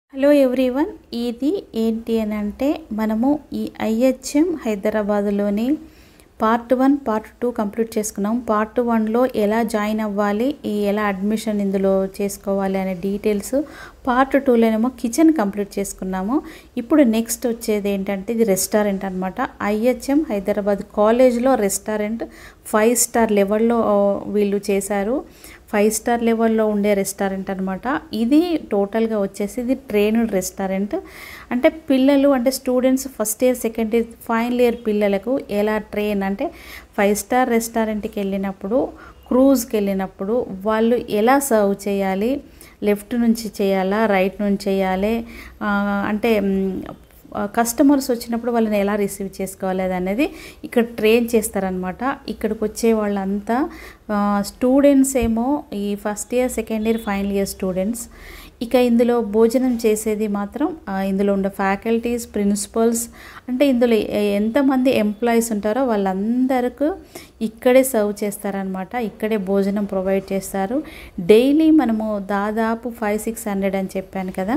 Hello everyone ఇది ఏంటి అని అంటే మనము ఈ ఐహెచ్ఎం హైదరాబాద్లోని part one part two complete చేసుకున్నాం పార్ట్ వన్లో ఎలా జాయిన్ అవ్వాలి ఈ ఎలా అడ్మిషన్ ఇందులో చేసుకోవాలి అనే డీటెయిల్స్ పార్ట్ టూలోనేమో కిచెన్ కంప్లీట్ చేసుకున్నాము ఇప్పుడు నెక్స్ట్ వచ్చేది ఏంటంటే ఇది రెస్టారెంట్ అనమాట ఐహెచ్ఎం హైదరాబాద్ కాలేజ్లో రెస్టారెంట్ ఫైవ్ స్టార్ లెవెల్లో వీళ్ళు చేశారు ఫైవ్ స్టార్ లెవెల్లో ఉండే రెస్టారెంట్ అనమాట ఇది టోటల్గా వచ్చేసి ఇది ట్రైన్డ్ రెస్టారెంట్ అంటే పిల్లలు అంటే students first year second year final year పిల్లలకు ఎలా ట్రైన్ అంటే ఫైవ్ స్టార్ రెస్టారెంట్కి వెళ్ళినప్పుడు క్రూజ్కి వెళ్ళినప్పుడు వాళ్ళు ఎలా సర్వ్ చేయాలి లెఫ్ట్ నుంచి చేయాలా రైట్ నుంచి చేయాలి అంటే కస్టమర్స్ వచ్చినప్పుడు వాళ్ళని ఎలా రిసీవ్ చేసుకోవాలి అనేది ఇక్కడ ట్రైన్ చేస్తారనమాట ఇక్కడికి వచ్చే వాళ్ళంతా స్టూడెంట్స్ ఏమో ఈ first year second year final year students ఇక ఇందులో భోజనం చేసేది మాత్రం ఇందులో ఉండే ఫ్యాకల్టీస్ ప్రిన్సిపల్స్ అంటే ఇందులో ఎంతమంది ఎంప్లాయీస్ ఉంటారో వాళ్ళందరికీ ఇక్కడే సర్వ్ చేస్తారనమాట ఇక్కడే భోజనం ప్రొవైడ్ చేస్తారు డైలీ మనము దాదాపు ఫైవ్ సిక్స్ హండ్రెడ్ అని చెప్పాను కదా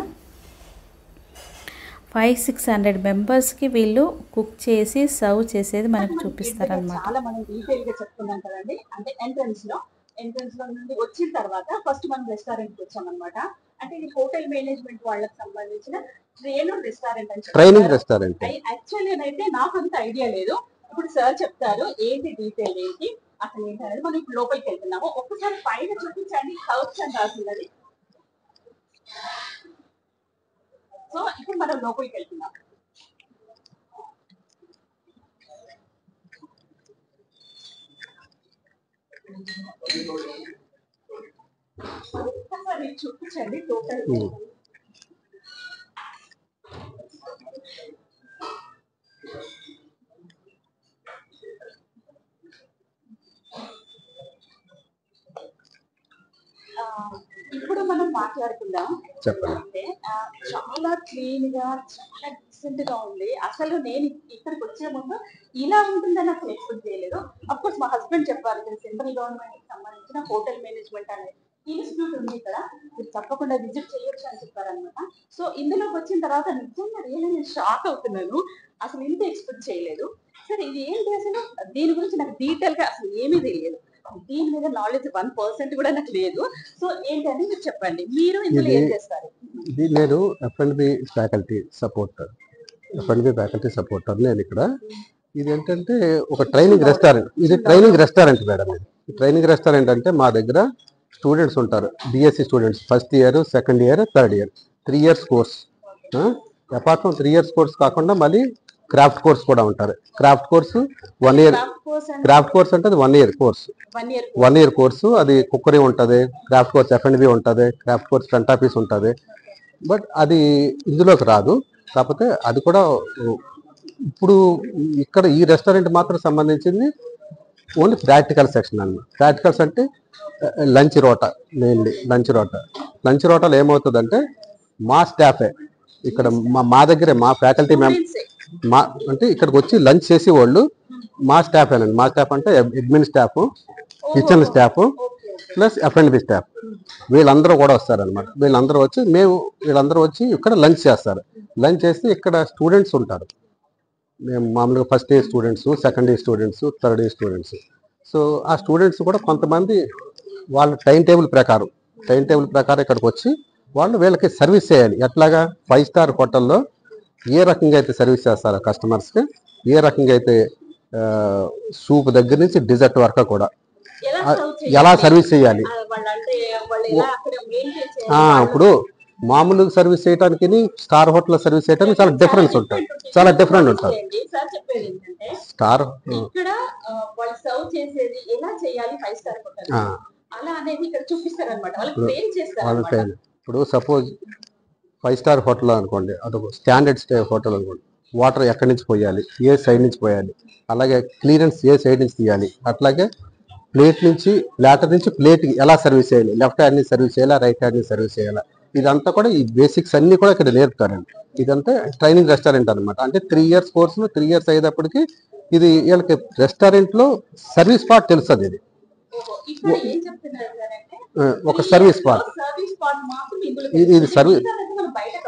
ఫైవ్ సిక్స్ హండ్రెడ్ మెంబర్స్కి వీళ్ళు కుక్ చేసి సర్వ్ చేసేది మనకు చూపిస్తారనమాట చాలా మనం డీటెయిల్ గా చెప్పుకున్నాం కదండి అంటే ఎంట్రన్స్ లో ఎంట్రన్స్ లో నుండి వచ్చిన తర్వాత ఫస్ట్ మనం రెస్టారెంట్ కి వచ్చామన్నమాట అంటే ఇది హోటల్ మేనేజ్మెంట్ వాళ్ళకి సంబంధించిన ట్రైన్ రెస్టారెంట్ అని ట్రైనింగ్ రెస్టారెంట్ యాక్చువల్లీ అయితే నాకు అంత ఐడియా లేదు ఇప్పుడు సార్ చెప్తారు ఏంటి డీటెయిల్ ఏంటి అసలు ఏంటి అనేది మనం ఇప్పుడు లోపలికి వెళ్తున్నాము ఒక్కసారి పైన చూపించండి హౌస్ అని రాసింది సో ఇప్పుడు మనం లోపలికి వెళ్తున్నాం ఒక్కసారి చూపించండి టోటల్ ఆ, ఇప్పుడు మనం మాట్లాడుకుందాం చెప్పండి. అంటే ఆ, చాలా క్లీన్ గా చాలా డీసెంట్ గా ఉంది అసలు నేను ఇక్కడికి వచ్చే ముందు ఇలా ఉంటుందని అసలు ఎక్స్పెక్ట్ చేయలేదు అఫ్ కోర్స్ మా హస్బెండ్ చెప్పారు ఇది సెంట్రల్ గవర్నమెంట్ కి సంబంధించిన హోటల్ మేనేజ్మెంట్ అనేది ఇన్స్టిట్యూట్ ఉంది ఇక్కడ మీరు తప్పకుండా విజిట్ చేయొచ్చు అని చెప్పారనమాట సో ఇందులోకి వచ్చిన తర్వాత నిజంగా రియల్ నేను షాక్ అవుతున్నాను అసలు ఇంత ఎక్స్పెక్ట్ చేయలేదు సరే ఇది ఏంటి అసలు దీని గురించి నాకు డీటెయిల్ గా అసలు ఏమీ తెలియదు దీని మీద నాలెడ్జ్ వన్ పర్సెంట్ కూడా నాకు లేదు సో ఏంటని మీరు చెప్పండి మీరు ఇందులో ఏం ఇది- చేస్తారు ఇది నేను F and B faculty supporter F and B faculty supporter నేను ఇక్కడ ఇది ఏంటంటే ఒక ట్రైనింగ్ రెస్టారెంట్ ఇది ట్రైనింగ్ రెస్టారెంట్ మేడం ఇది ఈ ట్రైనింగ్ రెస్టారెంట్ అంటే మా దగ్గర స్టూడెంట్స్ ఉంటారు BSc students first year second year third year three years course apart from three years course కాకుండా మళ్ళీ క్రాఫ్ట్ కోర్స్ కూడా ఉంటారు craft course one year craft course అంటే అది one year course one year one year course అది cookery ఉంటుంది craft course F and B ఉంటుంది craft course front office ఉంటుంది బట్ అది ఇందులోకి రాదు కాకపోతే అది కూడా ఇప్పుడు ఇక్కడ ఈ రెస్టారెంట్ మాత్రం సంబంధించింది ఓన్లీ ప్రాక్టికల్ సెక్షన్ అన్నమాట ప్రాక్టికల్స్ అంటే lunch rota mainly lunch rota lunch రోటలో ఏమవుతుందంటే మా స్టాఫే ఇక్కడ మా మా దగ్గరే మా ఫ్యాకల్టీ మెంబర్ మా అంటే ఇక్కడికి వచ్చి లంచ్ చేసే వాళ్ళు మా స్టాఫ్ ఏనండి మా స్టాఫ్ అంటే admin staff kitchen staff plus F and B staff వీళ్ళందరూ కూడా వస్తారనమాట వీళ్ళందరూ వచ్చి మేము వీళ్ళందరూ వచ్చి ఇక్కడ లంచ్ చేస్తారు లంచ్ చేస్తే ఇక్కడ స్టూడెంట్స్ ఉంటారు మేము మామూలుగా first year students second year students third year students so ఆ స్టూడెంట్స్ కూడా కొంతమంది వాళ్ళ టైం టేబుల్ ప్రకారం టైం టేబుల్ ప్రకారం ఇక్కడికి వచ్చి వాళ్ళు వీళ్ళకి సర్వీస్ చేయాలి ఎట్లాగా ఫైవ్ స్టార్ హోటల్లో ఏ రకంగా అయితే సర్వీస్ చేస్తారో కస్టమర్స్కి ఏ రకంగా అయితే సూప్ దగ్గర నుంచి డిజర్ట్ వరకు కూడా ఎలా ఆ, serve ఎలా చేయాలి? సర్వీస్ చేయాలి ఆ, వాళ్ళంటే వాళ్ళు ఎలా అక్కడ maintain చేయాలి? ఆ, వాళ్ళ- ఇప్పుడు మామూలు సర్వీస్ చేయడానికి స్టార్ హోటల్ సర్వీస్ చేయడానికి చాలా డిఫరెన్స్ ఉంటుంది చాలా డిఫరెంట్ ఉంటుంది చేయండి. సార్ చెప్పేది ఏంటంటే స్టార్ ఇక్కడ ఆ, వాళ్ళు సర్వ్ చేసేది ఎలా చేయాలి ఫైవ్ స్టార్ హోటల్ ఆ. అలా అనేది ఇక్కడ చూపిస్తారు అనమాట వాళ్ళకి ఇప్పుడు ట్రైన్ చేస్తారు వాళ్ళ అన్నమాట. టైం ఇప్పుడు సపోజ్ ఫైవ్ స్టార్ హోటల్ అనుకోండి అదొక స్టాండర్డ్ స్టే హోటల్ అనుకోండి వాటర్ ఎక్కడి నుంచి పోయాలి ఏ సైడ్ నుంచి పోయాలి అలాగే క్లియరెన్స్ ఏ సైడ్ నుంచి తీయాలి అట్లాగే ప్లేట్ నుంచి ప్లాటర్ నుంచి ప్లేట్ ఎలా సర్వీస్ చేయాలి లెఫ్ట్ హ్యాండ్ నుంచి సర్వీస్ చేయాలా రైట్ హ్యాండ్ నుంచి సర్వీస్ చేయాలా ఇదంతా కూడా ఈ బేసిక్స్ అన్ని కూడా ఇక్కడ నేర్పుతారండి ఇదంతా ట్రైనింగ్ రెస్టారెంట్ అన్నమాట అంటే three years course three years అయ్యేటప్పటికి ఇది వీళ్ళకి రెస్టారెంట్ లో సర్వీస్ పార్ట్ తెలుస్తుంది ఇది ఓహో, ఇక్కడ ఏం చెప్తున్నారు సార్ అంటే ఆ, ఒక సర్వీస్ పార్ట్ సర్వీస్ పార్ట్ మాత్రం ఇందులో ఇది- ఇది తెలుస్తుంది. service- మిగతాదంతా మనం బయట కవర్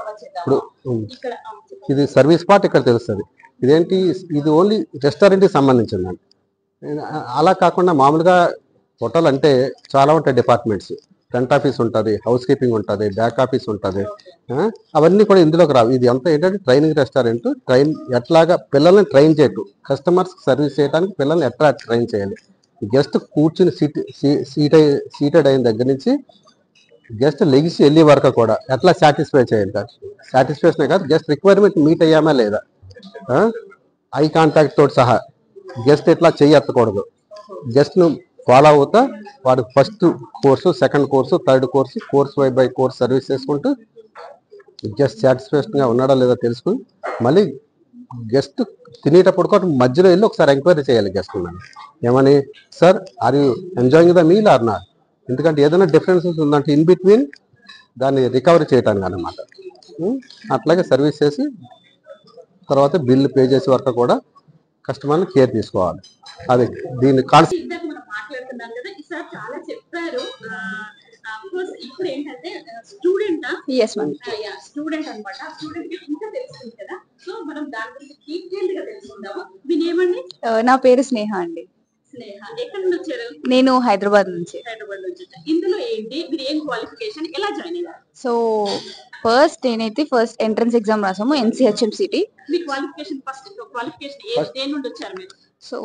ఇప్పుడు ఉమ్, ఇక్కడ ఆ, చెప్పండి. ఇది సర్వీస్ పార్ట్ ఇక్కడ తెలుస్తుంది ఇదేంటి ఇది ఓన్లీ రెస్టారెంట్కి సంబంధించిందండి అలా కాకుండా మామూలుగా హోటల్ అంటే చాలా ఉంటాయి డిపార్ట్మెంట్స్ ఫ్రంట్ ఆఫీస్ ఉంటుంది హౌస్ కీపింగ్ ఉంటుంది బ్యాక్ ఆఫీస్ ఉంటుంది ఆ, అవన్నీ కూడా ఇందులోకి రావు ఇది అంతా ఏంటంటే ట్రైనింగ్ రెస్టారెంట్ ట్రైన్ ఎట్లాగా పిల్లల్ని ట్రైన్ చేయటం కస్టమర్స్ సర్వీస్ చేయడానికి పిల్లల్ని ఎట్లా ట్రైన్ చేయాలి గెస్ట్ కూర్చుని సీట్ సీట్ సీటెడ్ అయిన దగ్గర నుంచి గెస్ట్ లెగిసి వెళ్ళే వరకు కూడా ఎట్లా సాటిస్ఫై చేయాలి సాటిస్ఫాక్షన్ కాదు గెస్ట్ రిక్వైర్మెంట్ మీట్ అయ్యామా లేదా ఐ కాంటాక్ట్ తోటి సహా గెస్ట్ ఎట్లా చెయ్యి ఎత్తకూడదు గెస్ట్ ను ఫాలో అవుతా వాడు first course second course third course course by by course service చేసుకుంటూ గెస్ట్ సాటిస్ఫాక్షన్ గా ఉన్నాడా లేదా తెలుసుకుని మళ్ళీ గెస్ట్ తినేటప్పుడు కూడా మధ్యలో వెళ్ళి ఒకసారి ఎంక్వైరీ చేయాలి గెస్ట్ ఉన్నాను ఏమని sir are you enjoying the meal or not ఎందుకంటే ఏదైనా డిఫరెన్సెస్ ఉందంటే ఇన్ బిట్వీన్ దాన్ని రికవరీ చేయడానికి అనమాట అట్లాగే సర్వీస్ చేసి తర్వాత బిల్లు పే చేసే వరకు కూడా కస్టమర్ని కేర్ తీసుకోవాలి అది దీని కాన్సెప్ట్ ఇందాక మనం మాట్లాడుతున్నాం కదా ఈసారి చాలా చెప్పారు కోర్స్ ఇప్పుడు ఏంటంటే స్టూడెంట్ ఎస్ మ్యామ్ స్టూడెంట్ అన్నమాట స్టూడెంట్ కి ఇంకా తెలుస్తుంది కదా సో మనం దాని గురించి డీటెయిల్ గా తెలుసుకుందాము మీ నేమ్ అండి నా పేరు స్నేహ అండి స్నేహ ఎక్కడి నుండి వచ్చారు నేను హైదరాబాద్ నుంచి హైదరాబాద్ నుంచి వచ్చారు ఇందులో ఏంటి మీరు ఏం క్వాలిఫికేషన్ ఎలా జాయిన్ అయ్యారు సో ఫస్ట్ నేనైతే ఫస్ట్ ఎంట్రన్స్ ఎగ్జామ్ రాసాము ఎన్సిహెచ్ఎం సిటీ మీ క్వాలిఫికేషన్ ఫస్ట్ క్వాలిఫికేషన్ ఏ దేని నుండి వచ్చారు మీరు so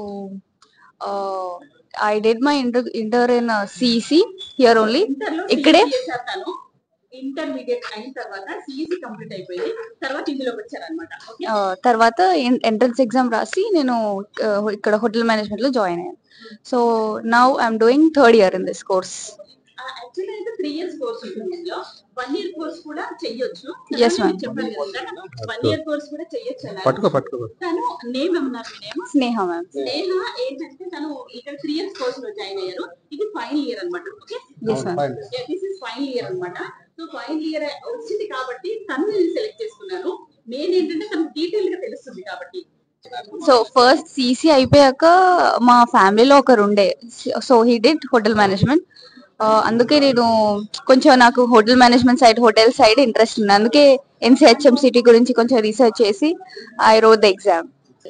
I did my inter inter in CEC here only inter లో ఇక్కడే? చేశారు తను ఇంటర్మీడియట్ అయిన తర్వాత సిఈసి కంప్లీట్ అయిపోయింది తర్వాత ఇందులోకి వచ్చారనమాట ఓకే తర్వాత ఎంట్రన్స్ ఎగ్జామ్ రాసి నేను uh, ఇక్కడ హోటల్ మేనేజ్మెంట్ లో జాయిన్ అయ్యాను so now I'm doing third year in this course actually అయితే త్రీ ఇయర్స్ కోర్స్ ఉంటుంది ఇందులో వన్ ఇయర్ కోర్స్ కూడా చెయ్యొచ్చు Yes, ma'am. చెప్పాను కదా వన్ ఇయర్ కోర్స్ కూడా చెయ్యొచ్చు అన్నారు పట్టుకో పట్టుకో తను నేమ్ ఏమన్నారు మీ నేమ్ స్నేహ మ్యామ్ స్నేహ ఏంటంటే తను ఇక్కడ త్రీ ఇయర్స్ కోర్స్ లో జాయిన్ అయ్యారు ఇది ఫైనల్ ఇయర్ అన్నమాట okay yes ma'am this is final year అన్నమాట సో ఫైనల్ ఇయర్ వచ్చింది కాబట్టి తను సెలెక్ట్ చేసుకున్నారు మెయిన్ ఏంటంటే తనకు డీటెయిల్ గా తెలుస్తుంది కాబట్టి సో ఫస్ట్ సిసి అయిపోయాక మా ఫ్యామిలీలో ఒకరు ఉండే so he did hotel management అందుకే నేను కొంచెం నాకు hotel management side hotel side interest ఉంది అందుకే ఎన్సిహెచ్ఎం సిటీ గురించి కొంచెం రీసెర్చ్ చేసి I wrote the exam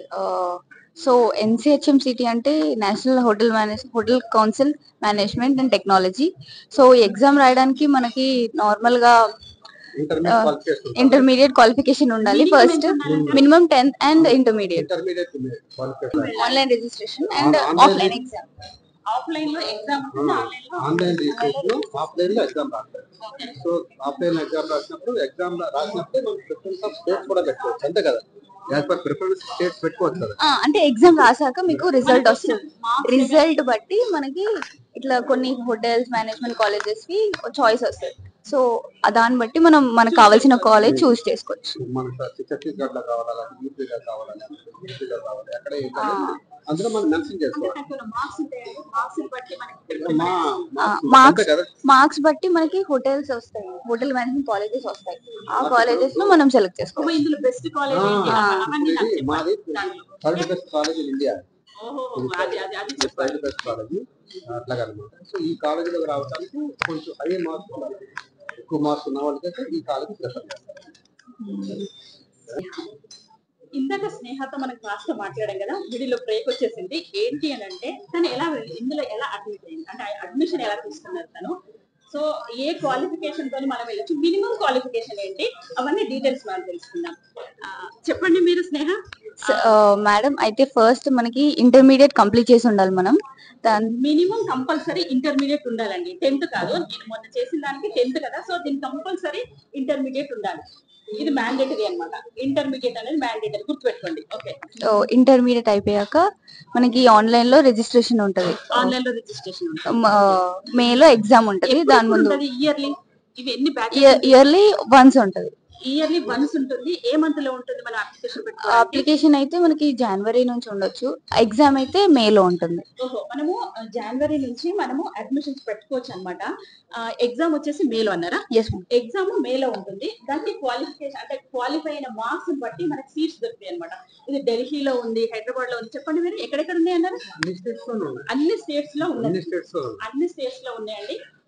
so NCHM CT అంటే national hotel manage hotel council management and technology so ఈ ఎగ్జామ్ రాయడానికి మనకి నార్మల్ గా ఇంటర్మీడియట్ క్వాలిఫికేషన్ ఇంటర్మీడియట్ క్వాలిఫికేషన్ ఉండాలి first minimum tenth and intermediate intermediate qualification online registration and Online offline exam offline లో exam ఉంటుంది online లో online registration offline లో exam రాస్తారు సో ఆఫ్లైన్ ఎగ్జామ్ రాసినప్పుడు ఎగ్జామ్ రాసినప్పుడు మనం ప్రిఫరెన్స్ ఆఫ్ స్టేట్స్ కూడా పెట్టుకోవచ్చు అంతే కదా యాజ్ పర్ ప్రిఫరెన్స్ స్టేట్స్ పెట్టుకోవచ్చు కదా అంటే ఎగ్జామ్ రాసాక మీకు రిజల్ట్ వస్తుంది రిజల్ట్ బట్టి మనకి ఇట్లా కొన్ని హోటల్స్ మేనేజ్మెంట్ కాలేజెస్ కి చాయిస్ వస్తుంది సో దాన్ని బట్టి మనం మనకు కావాల్సిన కాలేజ్ చూస్ చేసుకోవచ్చు మనకు ఛత్తీస్గఢ్ లో కావాలా యూపీలో కావాలా యూపీలో కావాలి ఎక్కడ ఏంటనేది అందులో మనం మెన్షన్ చేసుకోవాలి మార్క్స్ ఉంటాయండి మార్క్స్ బట్టి మనకి మా మార్క్స్ అంతే కదా మార్క్స్ బట్టి మనకి హోటల్స్ వస్తాయి హోటల్ మేనేజ్మెంట్ కాలేజెస్ వస్తాయి ఆ కాలేజెస్ లో మనం సెలెక్ట్ ఓ, చేసుకోవాలి ఇందులో బెస్ట్ కాలేజ్ ఏంటి ఆ. అవన్నీ నాకు ఇది మాది చెప్పండి దాంట్లో. Third best college in India ఓహో అది అది అది చెప్పండి థర్డ్ బెస్ట్ కాలేజ్ అట్లాగా అనమాట సో ఈ కాలేజీలోకి రావడానికి కొంచెం హై మార్క్స్ ఉండాలి ఎక్కువ మార్క్స్ ఉన్న వాళ్ళకైతే ఈ కాలేజ్ ప్రిఫర్ చేస్తారు ఇందాక స్నేహతో మనం క్లాస్ లో మాట్లాడాం కదా వీడిలో బ్రేక్ వచ్చేసింది ఏంటి అని అంటే తను ఎలా వెళ్ళి- ఇందులో ఎలా అడ్మిట్ అయింది అంటే అడ్మిషన్ ఎలా తీసుకున్నారు తను సో ఏ క్వాలిఫికేషన్ తో మనం వెళ్ళొచ్చు మినిమం క్వాలిఫికేషన్ ఏంటి అవన్నీ డీటెయిల్స్ మనం తెలుసుకుందాం ఆ, చెప్పండి మీరు స్నేహ మేడం అయితే ఫస్ట్ మనకి ఇంటర్మీడియట్ కంప్లీట్ చేసి ఉండాలి మనం దాని మినిమం కంపల్సరీ ఇంటర్మీడియట్ ఉండాలండి టెన్త్ కాదు నేను మొన్న చేసిన దానికి టెన్త్ కదా సో దీని కంపల్సరీ ఇంటర్మీడియట్ ఉండాలి ఇది మ్యాండేటరీ అన్నమాట ఇంటర్మీడియట్ అనేది మ్యాండేటరీ గుర్తుపెట్టుకోండి ఓకే ఇంటర్మీడియట్ అయిపోయాక మనకి ఆన్లైన్ లో రిజిస్ట్రేషన్ ఉంటది ఆన్లైన్ లో రిజిస్ట్రేషన్ ఉంటుంది మేలో ఎగ్జామ్ ఉంటది దాని ముందు ఇయర్లీ ఇవి ఎన్ని బ్యాచ్ ఇయర్లీ వన్స్ ఉంటది ఇయర్లీ వన్స్ ఉంటుంది ఏ మంత్ లో ఉంటుంది మన అప్లికేషన్ పెట్టుకోవాలి అప్లికేషన్ అయితే మనకి జనవరి నుంచి ఉండొచ్చు ఎగ్జామ్ అయితే మేలో ఉంటుంది ఓహో మనము జనవరి నుంచి మనము అడ్మిషన్స్ పెట్టుకోవచ్చు అనమాట ఎగ్జామ్ వచ్చేసి మేలో అన్నారా ఎస్ ఎగ్జామ్ మేలో ఉంటుంది దానికి క్వాలిఫికేషన్ అంటే క్వాలిఫై అయిన మార్క్స్ బట్టి మనకి సీట్స్ దొరుకుతాయి అనమాట ఇది ఢిల్లీలో ఉంది హైదరాబాద్ లో ఉంది చెప్పండి మీరు ఎక్కడెక్కడ ఉన్నాయి అన్నారు అన్ని స్టేట్స్ లో ఉన్నాయి అన్ని స్టేట్స్ లో ఉన్నాయి అన్ని స్టేట్స్ లో ఉన్నాయి అన్ని స్టేట్స్ లో ఉన్నాయండి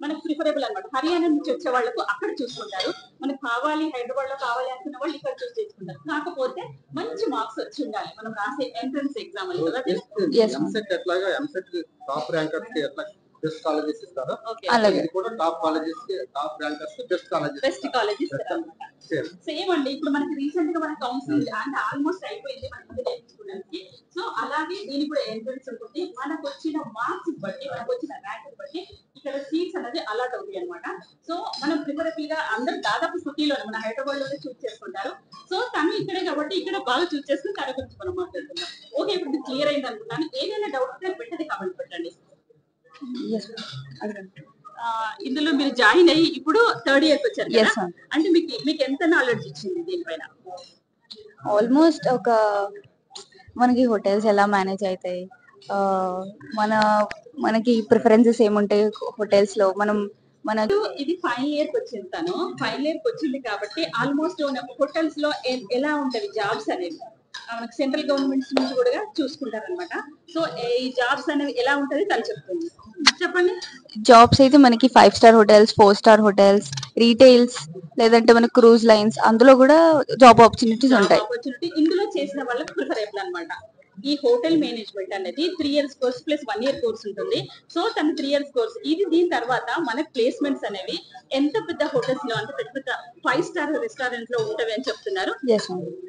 మనకు ప్రిఫరబుల్ అన్నమాట హర్యానా నుంచి వచ్చే వాళ్ళకు అక్కడ చూసుకుంటారు మనకు కావాలి హైదరాబాద్ లో కావాలి అనుకున్న వాళ్ళు ఇక్కడ చూస్ చేసుకుంటారు కాకపోతే మంచి మార్క్స్ వచ్చి ఉండాలి మనం రాసే ఎంట్రన్స్ ఎగ్జామ్ అని కదా Yes, ma'am. ఎంసెట్ ఎట్లాగా ఎంసెట్ టాప్ ర్యాంకర్స్ కి ఎట్లా బెస్ట్ కాలేజెస్ ఇస్తారో ఓకే అలాగే ఇది కూడా టాప్ కాలేజెస్ కి టాప్ ర్యాంకర్స్ కి best colleges best colleges same అండి ఇప్పుడు మనకి రీసెంట్ గా మన కౌన్సిలింగ్ అంటే ఆల్మోస్ట్ అయిపోయింది మనకి నేర్చుకోవడానికి సో అలాగే దీనికి కూడా ఎంట్రన్స్ ఉంటుంది మనకు వచ్చిన మార్క్స్ బట్టి మనకు వచ్చిన ర్యాంక్ బట్టి ఇక్కడ సీట్స్ అనేది అలాట్ అవుతాయి అనమాట సో మనం ప్రిఫరబుల్ గా అందరూ దాదాపు సిటీలో మన హైదరాబాద్ లోనే చూస్ చేసుకుంటారు సో తను ఇక్కడే కాబట్టి ఇక్కడ బాగా చూస్ చేసుకుని తన గురించి మనం మాట్లాడుతున్నాం ఓకే ఇప్పుడు క్లియర్ అయింది అనుకుంటాను ఏదైనా డౌట్ ఉంటే వెంటనే కామెంట్ పెట్టండి Yes, ma'am. అడగండి. ఆ, ఇందులో మీరు జాయిన్ అయ్యి ఇప్పుడు థర్డ్ ఇయర్కి వచ్చారు Yes, కదా ma'am. అంటే మీకు మీకు ఎంత నాలెడ్జ్ ఇచ్చింది దీనిపైన ఆల్మోస్ట్ ఒక మనకి హోటల్స్ ఎలా మేనేజ్ అవుతాయి ఆ, మన మనకి ప్రిఫరెన్సెస్ ఏముంటాయి హోటల్స్ లో మనం మన ఇది ఫైనల్ ఇయర్ కి వచ్చింది తను ఫైనల్ ఇయర్ కి వచ్చింది కాబట్టి ఆల్మోస్ట్ హోటల్స్ లో ఎ- ఎలా ఉంటది జాబ్స్ అనేవి ఆ, మనకి సెంట్రల్ గవర్నమెంట్ నుంచి కూడా చూసుకుంటారు అనమాట సో ఈ జాబ్స్ అనేవి ఎలా ఉంటది తను చెప్తుంది చెప్పండి జాబ్స్ అయితే మనకి five star hotels four star hotels retails లేదంటే మన క్రూజ్ లైన్స్ అందులో కూడా జాబ్ ఆపర్చునిటీస్ ఉంటాయి ఆపర్చునిటీ ఇందులో చేసిన వాళ్ళకి ప్రిఫరబుల్ అన్నమాట ఈ హోటల్ మేనేజ్మెంట్ అనేది three years course plus one year course ఉంటుంది సో తన త్రీ ఇయర్స్ కోర్స్ ఇది దీని తర్వాత మనకి ప్లేస్మెంట్స్ అనేవి ఎంత పెద్ద హోటల్స్ లో అంటే పెద్ద పెద్ద ఫైవ్ స్టార్ రెస్టారెంట్ లో ఉంటవి అని చెప్తున్నారు ఎస్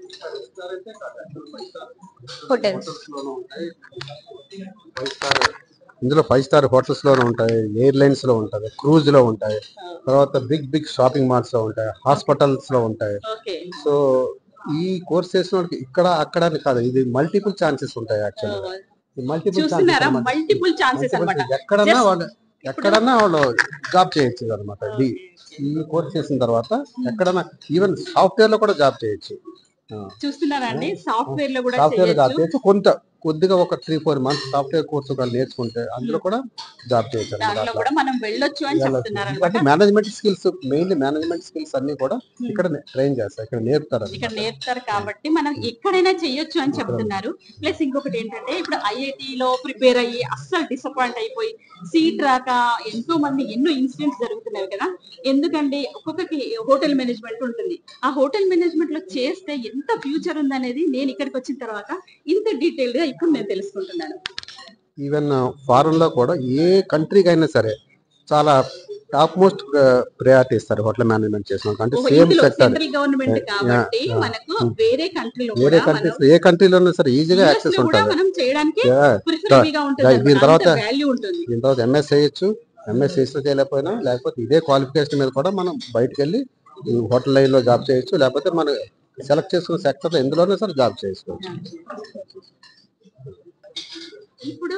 హోటల్స్ లోనూ ఉంటాయి ఫైవ్ స్టార్ ఇందులో ఫైవ్ స్టార్ హోటల్స్ లోనూ ఉంటాయి ఎయిర్లైన్స్ లో ఉంటాయి క్రూజ్ లో ఉంటాయి తర్వాత బిగ్ బిగ్ షాపింగ్ మాల్స్ లో ఉంటాయి హాస్పిటల్స్ లో ఉంటాయి ఓకే సో ఈ కోర్స్ చేసిన వాళ్ళకి ఇక్కడ అక్కడ అని కాదు ఇది మల్టిపుల్ ఛాన్సెస్ ఉంటాయి యాక్చువల్లీ మల్టిపుల్ చూస్తున్నారా మల్టిపుల్ ఛాన్సెస్ అన్నమాట ఎక్కడన్నా Just వాళ్ళు ఎక్కడన్నా వాళ్ళు జాబ్ చేయొచ్చు అనమాట ఇది ఈ కోర్స్ చేసిన తర్వాత ఎక్కడన్నా ఈవెన్ సాఫ్ట్వేర్ లో కూడా జాబ్ చేయొచ్చు చూస్తున్నారా అండి సాఫ్ట్వేర్ లో కూడా సాఫ్ట్వేర్ జాబ్ చేయొచ్చు చేయొచ్చు కొంత కొద్దిగా ఒక three four months software course ఒకళ్ళు నేర్చుకుంటే అందులో కూడా జాబ్ చేయొచ్చు దానిలో అనమాట కూడా మనం వెళ్ళొచ్చు అని చెప్తున్నారు ఎందుకంటే అనమాట management skills mainly management skills అన్ని కూడా ఇక్కడ ట్రైన్ చేస్తారు ఇక్కడ నేర్పుతారు ఇక్కడ అన్నమాట. నేర్పుతారు కాబట్టి మనం ఎక్కడైనా చెయ్యొచ్చు అని చెప్తున్నారు ప్లస్ ఇంకొకటి ఏంటంటే ఇప్పుడు ఐఐటి లో ప్రిపేర్ అయ్యి అస్సలు డిసప్పాయింట్ అయిపోయి సీట్ రాక ఎంతో మంది ఎన్నో ఇన్సిడెంట్స్ జరుగుతున్నాయి కదా ఎందుకంటే ఒక్కొక్కరికి హోటల్ మేనేజ్మెంట్ ఉంటుంది ఆ హోటల్ మేనేజ్మెంట్ లో చేస్తే ఎంత ఫ్యూచర్ ఉందనేది నేను ఇక్కడికి వచ్చిన తర్వాత ఇంత డీటెయిల్ గా ఇప్పుడు నేను తెలుసుకుంటున్నాను ఈవెన్ ఫారెన్ లో కూడా ఏ కంట్రీకి అయినా సరే చాలా టాప్ మోస్ట్ ప్రయారిటీ ఇస్తారు హోటల్ మేనేజ్మెంట్ చేసిన వాళ్ళకి. అంటే ఓహో, సేమ్ ఇందులో సెక్టర్ సెంట్రల్ గవర్నమెంట్ Yeah, కాబట్టి yeah. మనకు వేరే కంట్రీలో వేరే కూడా కంట్రీస్ మనం ఏ కంట్రీలోనూ సరే ఈజీగా US యాక్సెస్ లో కూడా ఉంటుంది మనం చేయడానికి Yeah. ప్రిఫరబుల్ గా ఉంటుంది దీని తర్వాత- వాల్యూ ఉంటుంది దీని తర్వాత ఎంఎస్ చేయొచ్చు ఎంఎస్ చేసినా చేయలేకపోయినా లేకపోతే ఇదే క్వాలిఫికేషన్ మీద కూడా మనం బయటకు వెళ్ళి ఈ హోటల్ లైన్ లో జాబ్ చేయొచ్చు లేకపోతే మనం సెలెక్ట్ చేసుకున్న సెక్టర్ లో ఎందులోనే సరే జాబ్ చేసుకోవచ్చు ఇప్పుడు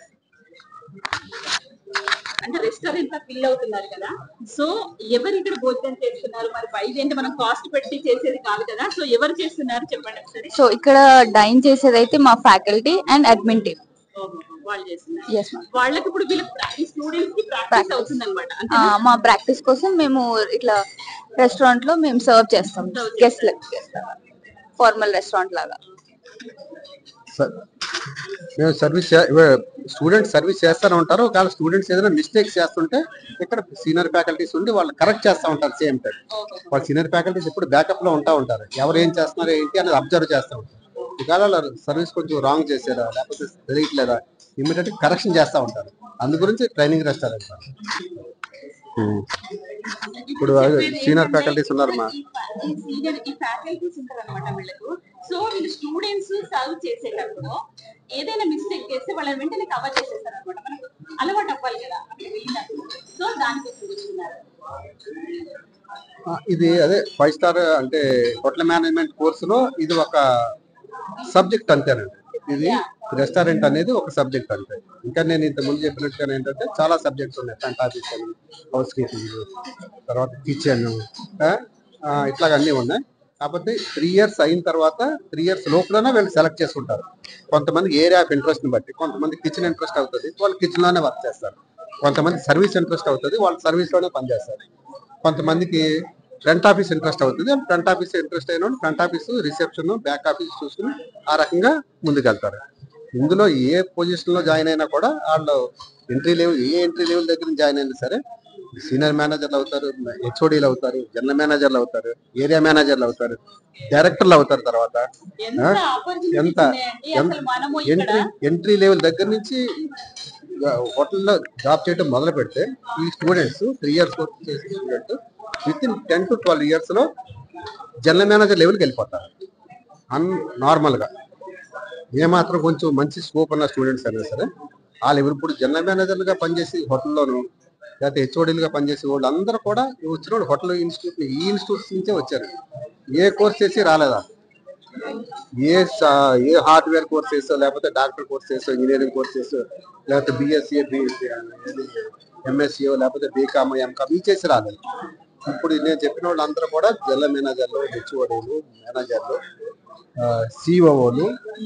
అంటే రెస్టారెంట్ లో ఫిల్ అవుతున్నారు కదా సో ఎవరు ఇక్కడ భోజనం చేస్తున్నారు మరి బయట ఏంటి మనం కాస్ట్ పెట్టి చేసేది కాదు కదా సో ఎవరు చేస్తున్నారు చెప్పండి ఒకసారి సో ఇక్కడ డైన్ చేసేది అయితే మా ఫ్యాకల్టీ అండ్ అడ్మిన్ టీమ్ ఓహో, వాళ్ళు చేస్తున్నారు ఎస్ మ్యామ్ వాళ్ళకి ఇప్పుడు వీళ్ళకి స్టూడెంట్స్ కి ప్రాక్టీస్ Practice. అవుతుంది అనమాట మా ప్రాక్టీస్ కోసం మేము ఇట్లా రెస్టారెంట్ లో మేము సర్వ్ చేస్తాం Serve గెస్ట్ ఫార్మల్ రెస్టారెంట్ లాగా స- మేము సర్వీస్ స్టూడెంట్స్ సర్వీస్ చేస్తూనే ఉంటారు ఒకవేళ స్టూడెంట్స్ ఏదైనా మిస్టేక్స్ చేస్తుంటే ఇక్కడ సీనియర్ ఫ్యాకల్టీస్ ఉండి వాళ్ళు కరెక్ట్ చేస్తూ ఉంటారు సేమ్ టైం వాళ్ళ సీనియర్ ఫ్యాకల్టీస్ ఎప్పుడు బ్యాకప్ లో ఉంటా ఉంటారు ఎవరు ఏం చేస్తున్నారు ఏంటి అనేది అబ్జర్వ్ చేస్తూ ఉంటారు ఒకవేళ సర్వీస్ కొంచెం రాంగ్ చేసారా లేకపోతే తెలియట్లేదా ఇమీడియట్ కరెక్షన్ చేస్తూ ఉంటారు అందు గురించి ట్రైనింగ్ రెస్టారెంట్ ఇప్పుడు సీనియర్ ఫ్యాకల్టీస్ ఉన్నారు మా సీనియర్ ఈ ఫ్యాకల్టీస్ ఉంటారు అనమాట వీళ్ళకు సో వీళ్ళు స్టూడెంట్స్ సర్వ్ చేసేటప్పుడు ఏదైనా మిస్టేక్ చేస్తే వాళ్ళని వెంటనే కవర్ చేసేస్తారు అనమాట మనకు అలవాటు అవ్వాలి కదా అక్కడ వెళ్ళినప్పుడు సో దానికోసం కూర్చున్నారు ఆ, ఇది అదే ఫైవ్ స్టార్ అంటే హోటల్ మేనేజ్మెంట్ కోర్సులో ఇది ఒక సబ్జెక్ట్ అంతేనండి ఇది రెస్టారెంట్ అనేది ఒక సబ్జెక్ట్ అంతే ఇంకా నేను ఇంత ముందు చెప్పినట్టుగా ఏంటంటే చాలా సబ్జెక్ట్స్ ఉన్నాయి ఫ్రంట్ ఆఫీస్ అని హౌస్ కీపింగ్ తర్వాత కిచెన్ ఇట్లాగ అన్నీ ఉన్నాయి కాకపోతే త్రీ ఇయర్స్ అయిన తర్వాత త్రీ ఇయర్స్ లోపలనే వీళ్ళు సెలెక్ట్ చేసుకుంటారు కొంతమంది ఏరియా ఆఫ్ ఇంట్రెస్ట్ ని బట్టి కొంతమంది కిచెన్ ఇంట్రెస్ట్ అవుతుంది వాళ్ళు కిచెన్ లోనే వర్క్ చేస్తారు కొంతమంది సర్వీస్ ఇంట్రెస్ట్ అవుతుంది వాళ్ళు సర్వీస్ లోనే పనిచేస్తారు కొంతమందికి ఫ్రంట్ ఆఫీస్ ఇంట్రెస్ట్ అవుతుంది ఫ్రంట్ ఆఫీస్ ఇంట్రెస్ట్ అయిన front office reception back office చూసుకుని ఆ రకంగా ముందుకెళ్తారు ఇందులో ఏ పొజిషన్ లో జాయిన్ అయినా కూడా వాళ్ళు ఎంట్రీ లెవెల్ ఏ ఎంట్రీ లెవెల్ దగ్గర జాయిన్ అయినా సరే సీనియర్ మేనేజర్లు అవుతారు హెచ్ఓడీలు అవుతారు జనరల్ మేనేజర్లు అవుతారు ఏరియా మేనేజర్లు అవుతారు డైరెక్టర్లు అవుతారు తర్వాత ఎంత ఆ? opportunities ఎంత? ఉన్నాయండి ఎంత? అసలు మనము ఇక్కడ ఎంట్రీ ఎంట్రీ లెవెల్ దగ్గర నుంచి హోటల్లో జాబ్ చేయడం మొదలు పెడితే ఈ స్టూడెంట్స్ త్రీ ఇయర్స్ కోర్స్ చేసిన student with in ten to twelve years లో జనరల్ మేనేజర్ లెవెల్కి వెళ్ళిపోతారు అన్ నార్మల్ గా ఏమాత్రం కొంచెం మంచి స్కోప్ ఉన్న స్టూడెంట్స్ అయినా సరే ఆ లెవెల్ ఇప్పుడు జనరల్ మేనేజర్లుగా పనిచేసి హోటల్లోను లేకపోతే హెచ్ఓడీలుగా పనిచేసే వాళ్ళు అందరూ కూడా వచ్చిన వాళ్ళు హోటల్ ఇన్స్టిట్యూట్ ఈ ఇన్స్టిట్యూట్స్ నుంచే వచ్చారు ఏ కోర్స్ చేసి రాలేదా ఏ స- ఏ హార్డ్వేర్ కోర్స్ చేసో లేకపోతే డాక్టర్ కోర్స్ చేసో ఇంజనీరింగ్ కోర్స్ చేసో లేకపోతే బిఎస్సి ఎంఎస్సి లేకపోతే బీకామ్ ఎంకామ్ ఈ చేసి రాలేదు ఇప్పుడు నేను చెప్పిన వాళ్ళు అందరూ కూడా జనరల్ మేనేజర్లు హెచ్ఓడీలు మేనేజర్లు సిఓఓలు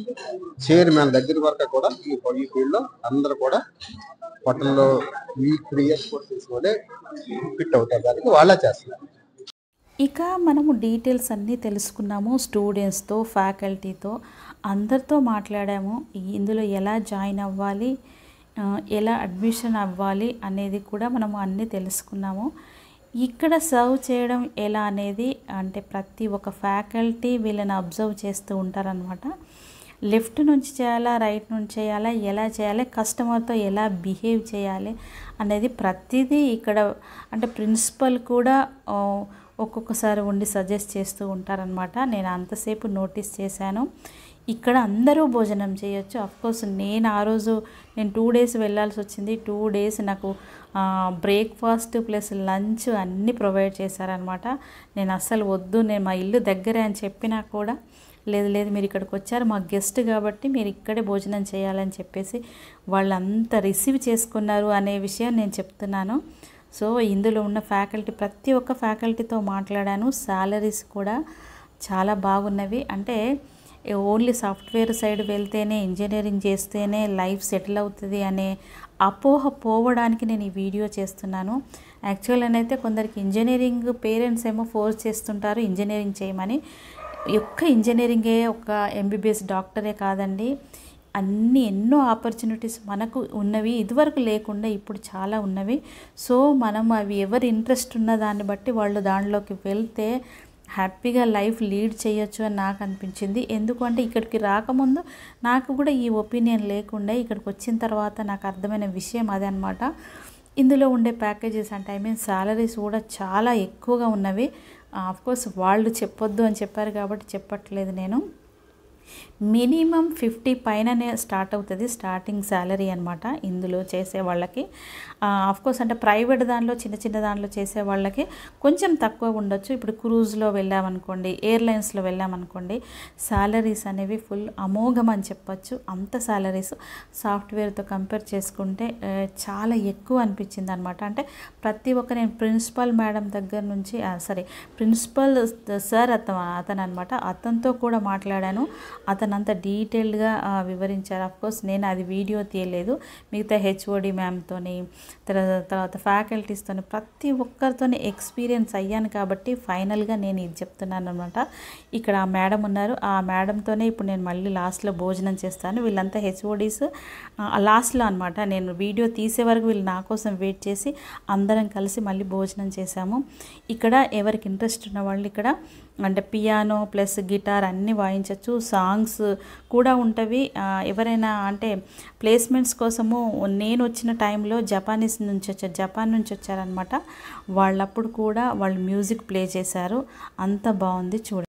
చైర్మన్ దగ్గర వరకు కూడా ఈ ఈ ఫీల్డ్ లో అందరూ కూడా హోటల్లో ఈ త్రీ ఇయర్స్ కోర్స్ తీసుకొని ఫిట్ అవుతారు దానికి వాళ్ళే చేస్తున్నారు ఇక మనము డీటెయిల్స్ అన్నీ తెలుసుకున్నాము స్టూడెంట్స్తో ఫ్యాకల్టీతో అందరితో మాట్లాడాము ఈ- ఇందులో ఎలా జాయిన్ అవ్వాలి ఆ, ఎలా అడ్మిషన్ అవ్వాలి అనేది కూడా మనము అన్నీ తెలుసుకున్నాము ఇక్కడ సర్వ్ చేయడం ఎలా అనేది అంటే ప్రతి ఒక్క ఫ్యాకల్టీ వీళ్ళని అబ్జర్వ్ చేస్తూ ఉంటారనమాట లెఫ్ట్ నుంచి చేయాలా రైట్ నుంచి చేయాలా ఎలా చేయాలి కస్టమర్తో ఎలా బిహేవ్ చేయాలి అనేది ప్రతిదీ ఇక్కడ అంటే ప్రిన్సిపల్ కూడా ఆ, ఒక్కొక్కసారి ఉండి సజెస్ట్ చేస్తూ ఉంటారనమాట నేను అంతసేపు నోటీస్ చేశాను ఇక్కడ అందరూ భోజనం చేయొచ్చు కోర్స్ నేను ఆ రోజు నేను టూ డేస్ వెళ్ళాల్సి వచ్చింది టూ డేస్ నాకు బ్రేక్ఫాస్ట్ ప్లస్ లంచ్ అన్నీ ప్రొవైడ్ చేశారనమాట నేను అస్సలు వద్దు నేను మా ఇల్లు దగ్గరే అని చెప్పినా కూడా లేదు లేదు మీరు ఇక్కడికి వచ్చారు మా గెస్ట్ కాబట్టి మీరు ఇక్కడే భోజనం చేయాలని చెప్పేసి వాళ్ళంతా రిసీవ్ చేసుకున్నారు అనే విషయం నేను చెప్తున్నాను సో ఇందులో ఉన్న ఫ్యాకల్టీ ప్రతి ఒక్క ఫ్యాకల్టీతో మాట్లాడాను శాలరీస్ కూడా చాలా బాగున్నవి అంటే ఓన్లీ సాఫ్ట్వేర్ సైడ్ వెళ్తేనే ఇంజనీరింగ్ చేస్తేనే లైఫ్ సెటిల్ అవుతుంది అనే అపోహ పోవడానికి నేను ఈ వీడియో చేస్తున్నాను యాక్చువల్ అయితే కొందరికి ఇంజనీరింగ్ పేరెంట్స్ ఏమో ఫోర్స్ చేస్తుంటారు ఇంజనీరింగ్ చేయమని ఒక్క ఇంజనీరింగే ఒక ఎంబీబీఎస్ డాక్టరే కాదండి అన్ని ఎన్నో ఆపర్చునిటీస్ మనకు ఉన్నవి ఇదివరకు లేకుండా ఇప్పుడు చాలా ఉన్నవి సో మనం అవి ఎవరి ఇంట్రెస్ట్ ఉన్న దాన్ని బట్టి వాళ్ళు దానిలోకి వెళ్తే హ్యాపీగా లైఫ్ లీడ్ చేయొచ్చు అని నాకు అనిపించింది ఎందుకంటే ఇక్కడికి రాకముందు నాకు కూడా ఈ ఒపీనియన్ లేకుండా ఇక్కడికి వచ్చిన తర్వాత నాకు అర్థమైన విషయం అదే అనమాట ఇందులో ఉండే ప్యాకేజెస్ అంటే ఐ మీన్ శాలరీస్ కూడా చాలా ఎక్కువగా ఉన్నవి కోర్స్ వాళ్ళు చెప్పొద్దు అని చెప్పారు కాబట్టి చెప్పట్లేదు నేను మినిమం ఫిఫ్టీ పైననే స్టార్ట్ అవుతుంది స్టార్టింగ్ శాలరీ అనమాట ఇందులో చేసే వాళ్ళకి కోర్స్ అంటే ప్రైవేట్ దానిలో చిన్న చిన్న దానిలో చేసే వాళ్ళకి కొంచెం తక్కువ ఉండొచ్చు ఇప్పుడు క్రూజ్లో వెళ్ళామనుకోండి ఎయిర్లైన్స్లో వెళ్ళామనుకోండి శాలరీస్ అనేవి ఫుల్ అమోఘం అని చెప్పొచ్చు అంత శాలరీస్ సాఫ్ట్వేర్తో కంపేర్ చేసుకుంటే ఆ, చాలా ఎక్కువ అనిపించింది అనమాట అంటే ప్రతి ఒక్క నేను ప్రిన్సిపల్ మేడం దగ్గర నుంచి సారీ ప్రిన్సిపల్ సార్ అతను అతను అనమాట అతనితో కూడా మాట్లాడాను అతను అంత డీటెయిల్డ్గా వివరించారు కోర్స్ నేను అది వీడియో తీయలేదు మిగతా హెచ్ఓడి మ్యామ్తోని తర్వాత తర్వాత ఫ్యాకల్టీస్తోని ప్రతి ఒక్కరితోని ఎక్స్పీరియన్స్ అయ్యాను కాబట్టి ఫైనల్గా నేను ఇది చెప్తున్నాను అనమాట ఇక్కడ ఆ మేడం ఉన్నారు ఆ మేడంతోనే ఇప్పుడు నేను మళ్ళీ లాస్ట్లో భోజనం చేస్తాను వీళ్ళంతా హెచ్ఓడీస్ లాస్ట్లో అనమాట నేను వీడియో తీసే వరకు వీళ్ళు నా కోసం వెయిట్ చేసి అందరం కలిసి మళ్ళీ భోజనం చేశాము ఇక్కడ ఎవరికి ఇంట్రెస్ట్ ఉన్న వాళ్ళు ఇక్కడ అంటే పియానో ప్లస్ గిటార్ అన్నీ వాయించవచ్చు సాంగ్స్ కూడా ఉంటవి ఆ, ఎవరైనా అంటే ప్లేస్మెంట్స్ కోసము నేను వచ్చిన టైంలో జపానీస్ నుంచి వచ్చారు జపాన్ నుంచి వచ్చారనమాట వాళ్ళప్పుడు కూడా వాళ్ళు మ్యూజిక్ ప్లే చేశారు అంత బాగుంది చూడండి